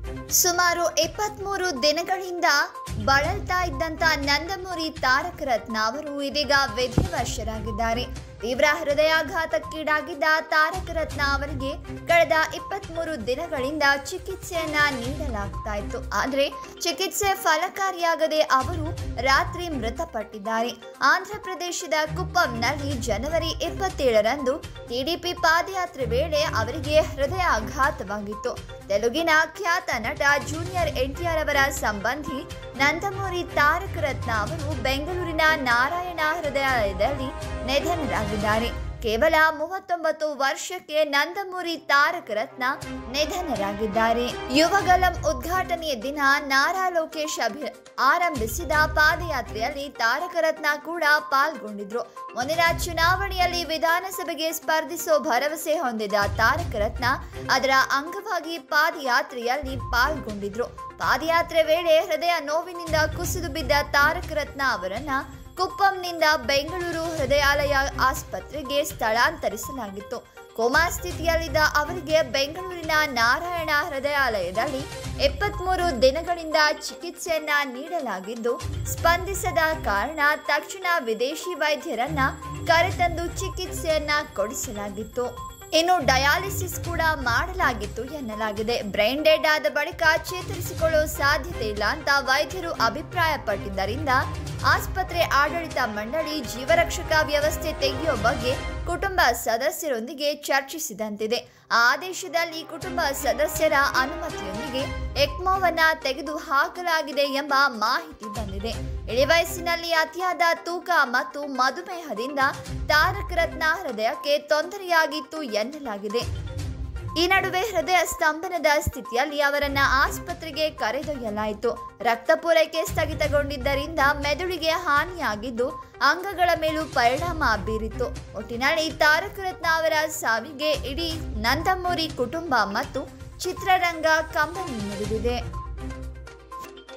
ಸುಮಾರು ಇಪ್ಪತ್ಮೂರು ದಿನಗಳಿಂದ ಬಳಲ್ತಾ ಇದ್ದಂತ ನಂದಮುರಿ ತಾರಕ ರತ್ನ ಅವರು ಇದೀಗ ವಿಧಿವಶರಾಗಿದ್ದಾರೆ ತೀವ್ರ ಹೃದಯಾಘಾತಕ್ಕೀಡಾಗಿದ್ದ ತಾರಕ ರತ್ನ ಅವರಿಗೆ ಕಳೆದ ಇಪ್ಪತ್ಮೂರು ದಿನಗಳಿಂದ ಚಿಕಿತ್ಸೆಯನ್ನ ನೀಡಲಾಗ್ತಾ ಇತ್ತು ಆದರೆ ಚಿಕಿತ್ಸೆ ಫಲಕಾರಿಯಾಗದೆ ಅವರು ರಾತ್ರಿ ಮೃತಪಟ್ಟಿದ್ದಾರೆ ಆಂಧ್ರ ಪ್ರದೇಶದ ಕುಪ್ಪಂನಲ್ಲಿ ಜನವರಿ ಇಪ್ಪತ್ತೇಳರಂದು ಟಿಡಿಪಿ ಪಾದಯಾತ್ರೆ ವೇಳೆ ಅವರಿಗೆ ಹೃದಯಾಘಾತವಾಗಿತ್ತು ತೆಲುಗಿನ ಖ್ಯಾತ ನಟ ಜೂನಿಯರ್ ಎನ್ಟಿಆರ್ ಅವರ ಸಂಬಂಧಿ ನಂದಮೂರಿ ತಾರಕ ರತ್ನ ಅವರು ಬೆಂಗಳೂರಿನ ನಾರಾಯಣ ಹೃದಯಾಲಯದಲ್ಲಿ ನಿಧನರಾಗಿದ್ದಾರೆ ಕೇವಲ ಮೂವತ್ತೊಂಬತ್ತು ವರ್ಷಕ್ಕೆ ನಂದಮೂರಿ ತಾರಕ ರತ್ನ ನಿಧನರಾಗಿದ್ದಾರೆ ಯುವಗಲಂ ಉದ್ಘಾಟನೆಯ ದಿನ ನಾರಾ ಲೋಕೇಶ್ ಅಭಿ ಆರಂಭಿಸಿದ ಪಾದಯಾತ್ರೆಯಲ್ಲಿ ತಾರಕ ರತ್ನ ಕೂಡ ಪಾಲ್ಗೊಂಡಿದ್ರು ಮುಂದಿನ ಚುನಾವಣೆಯಲ್ಲಿ ವಿಧಾನಸಭೆಗೆ ಸ್ಪರ್ಧಿಸೋ ಭರವಸೆ ಹೊಂದಿದ ತಾರಕ ರತ್ನ ಅದರ ಅಂಗವಾಗಿ ಪಾದಯಾತ್ರೆಯಲ್ಲಿ ಪಾಲ್ಗೊಂಡಿದ್ರು ಪಾದಯಾತ್ರೆ ವೇಳೆ ಹೃದಯ ನೋವಿನಿಂದ ಕುಸಿದು ಬಿದ್ದ ತಾರಕ ರತ್ನ ಅವರನ್ನ ಕುಪ್ಪಂನಿಂದ ಬೆಂಗಳೂರು ಹೃದಯಾಲಯ ಆಸ್ಪತ್ರೆಗೆ ಸ್ಥಳಾಂತರಿಸಲಾಗಿತ್ತು ಕೋಮಾ ಸ್ಥಿತಿಯಲ್ಲಿದ್ದ ಅವರಿಗೆ ಬೆಂಗಳೂರಿನ ನಾರಾಯಣ ಹೃದಯಾಲಯದಲ್ಲಿ ಎಪ್ಪತ್ಮೂರು ದಿನಗಳಿಂದ ಚಿಕಿತ್ಸೆಯನ್ನ ನೀಡಲಾಗಿದ್ದು ಸ್ಪಂದಿಸದ ಕಾರಣ ತಕ್ಷಣ ವಿದೇಶಿ ವೈದ್ಯರನ್ನ ಕರೆತಂದು ಚಿಕಿತ್ಸೆಯನ್ನ ಕೊಡಿಸಲಾಗಿತ್ತು ಇನ್ನು ಡಯಾಲಿಸಿಸ್ ಕೂಡ ಮಾಡಲಾಗಿತ್ತು ಎನ್ನಲಾಗಿದೆ ಬ್ರೈನ್ ಡೆಡ್ ಆದ ಬಳಿಕ ಚೇತರಿಸಿಕೊಳ್ಳೋ ಸಾಧ್ಯತೆ ಇಲ್ಲ ಅಂತ ವೈದ್ಯರು ಅಭಿಪ್ರಾಯಪಟ್ಟಿದ್ದರಿಂದ ಆಸ್ಪತ್ರೆ ಆಡಳಿತ ಮಂಡಳಿ ಜೀವರಕ್ಷಕ ವ್ಯವಸ್ಥೆ ತೆಗೆಯೋ ಬಗ್ಗೆ ಕುಟುಂಬ ಸದಸ್ಯರೊಂದಿಗೆ ಚರ್ಚಿಸಿದಂತಿದೆ ಆ ಆದೇಶದಲ್ಲಿ ಕುಟುಂಬ ಸದಸ್ಯರ ಅನುಮತಿಯೊಂದಿಗೆ ಎಕ್ಮೋವನ್ನ ತೆಗೆದು ಹಾಕಲಾಗಿದೆ ಎಂಬ ಮಾಹಿತಿ ಬಂದಿದೆ ಇಳಿವಯಸ್ಸಿನಲ್ಲಿ ಅತಿಯಾದ ತೂಕ ಮತ್ತು ಮಧುಮೇಹದಿಂದ ತಾರಕ ರತ್ನ ಹೃದಯಕ್ಕೆ ತೊಂದರೆಯಾಗಿತ್ತು ಎನ್ನಲಾಗಿದೆ ಈ ನಡುವೆ ಹೃದಯ ಸ್ತಂಭನದ ಸ್ಥಿತಿಯಲ್ಲಿ ಅವರನ್ನ ಆಸ್ಪತ್ರೆಗೆ ಕರೆದೊಯ್ಯಲಾಯಿತು ರಕ್ತ ಪೂರೈಕೆ ಸ್ಥಗಿತಗೊಂಡಿದ್ದರಿಂದ ಮೆದುಳಿಗೆ ಹಾನಿಯಾಗಿದ್ದು ಅಂಗಗಳ ಮೇಲೂ ಪರಿಣಾಮ ಬೀರಿತು ಒಟ್ಟಿನಲ್ಲಿ ತಾರಕ ರತ್ನ ಅವರ ಸಾವಿಗೆ ಇಡೀ ನಂದಮೂರಿ ಕುಟುಂಬ ಮತ್ತು ಚಿತ್ರರಂಗ ಕಂಬನಿ ಮಿಡಿದಿದೆ